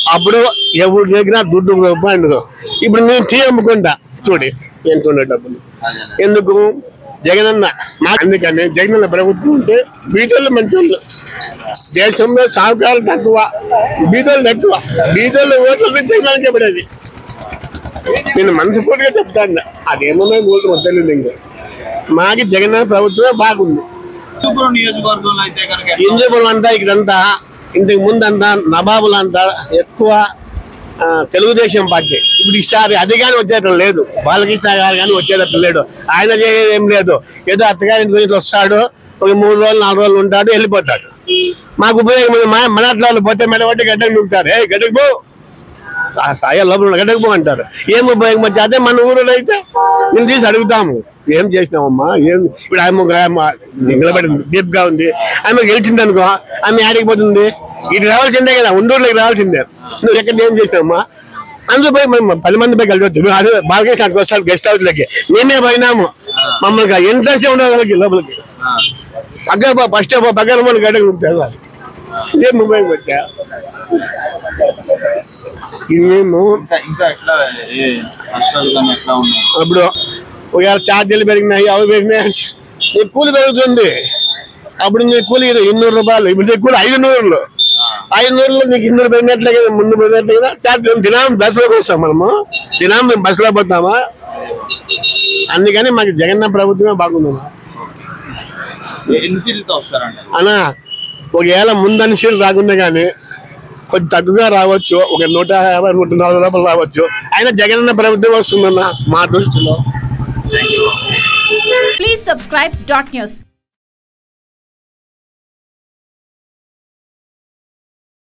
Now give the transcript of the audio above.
అప్పుడు ఎవరు దగ్గర దుడ్డు రూపాయలు ఇప్పుడు నేను టీ అమ్ముకుంటా చూడి ఎంతుండే డబ్బులు ఎందుకు జగనన్న మా అందుకని జగనన్న ప్రభుత్వం ఉంటే బీటోళ్ళు మంచోళ్ళు దేశంలో సాగుకాలు తక్కువ బీదోళ్ళు ఎక్కువ బీదోళ్ళు ఓట్లు జగనానికి పడేది నేను మనస్ఫూర్తిగా చెప్తాను అదేమన్నా ఓట్లు వద్దలేదు ఇంకా మాకి జగనన్న ప్రభుత్వమే బాగుంది హిందూపురం నియోజకవర్గంలో అయితే కనుక ఎట్లా ఉంది? హిందూపురం అంతా ఇక్కడంతా ఇంతకు ముందు అంతా నవాబులంతా ఎక్కువ ఆ, తెలుగుదేశం పార్టీ ఇప్పుడు ఈసారి అది కానీ వచ్చేటం లేదు బాలకృష్ణ గారు కానీ వచ్చేటట్టు లేడు ఆయన చేసేది ఏం లేదు ఏదో అత్తగారి ఇంటి నుంచి వస్తాడు ఒక మూడు రోజులు నాలుగు రోజులు ఉంటాడు వెళ్ళిపోతాడు మాకు ఉపయోగం ఉంది. మా మన అట్లా వాళ్ళు పోతే మెడబట్టి గడ్డకు నూకుతారు ఏ గడ్డకు పో ఆ సాయ లోపల ఉన్న గడ్డకు పో అంటారు ఏం ఉపయోగం వచ్చి అదే మన ఊరిలో అయితే మేము తీసి అడుగుతాము ఏం చేసినామమ్మా ఏం ఇప్పుడు ఆమె ఒక ఆమె నిలబడింది డీప్ గా ఉంది ఆమె గెలిచింది అనుకో ఆమె ఆడికి పోతుంది ఇది రావాల్సిందే కదా ఉండూరులోకి రావాల్సిందే నువ్వు ఎక్కడ ఏం చేసినావమ్మా అందులో పోయి మనం పది మంది పోయి కలిపి అదే బాలకృష్ణ అక్కడికి వస్తారు గెస్ట్ హౌస్ లకి మేమే పోయినాము మమ్మల్ని ఇంట్రెస్ట్ ఉండదు వాళ్ళకి లోపలికి ఆ. పక్క ఫస్ట్ పక్కన మన గడ్డకు ఉంటుంది ఇదే ముంబైకి వచ్చా ఇది మేము ఇంకా ఇంకా ఎట్లా ఏ రాష్ట్రాలు కానీ ఎట్లా ఉన్నాయి అప్పుడు ఒకవేళ ఛార్జీలు పెరిగినాయి అవి పెరిగినాయి నీ కూలి పెరుగుతుంది అప్పుడు నీ కూలి ఇన్నూరు రూపాయలు ఇప్పుడు నీ కూలి ఐదు నూరులు ఐదు నూరులు నీకు ఇన్నూరు పెరిగినట్లే కదా ముందు పెరిగినట్లే కదా ఛార్జ్ దినం బస్సులోకి వస్తాం మనము దినం మేము బస్సులో పోతామా అందుకని మాకు జగన్న ప్రభుత్వమే బాగుందమ్మా ఎన్ని సీట్లతో వస్తారంట అనా ఒకవేళ ముందని సీట్లు రాకుండా కానీ కొంచెం తక్కువగా రావచ్చు ఒక నూట యాభై నూట నలభై రూపాయలు రావచ్చు అయినా జగనన్న ప్రభుత్వం వస్తుందన్న మా దృష్టిలో Please subscribe dot news.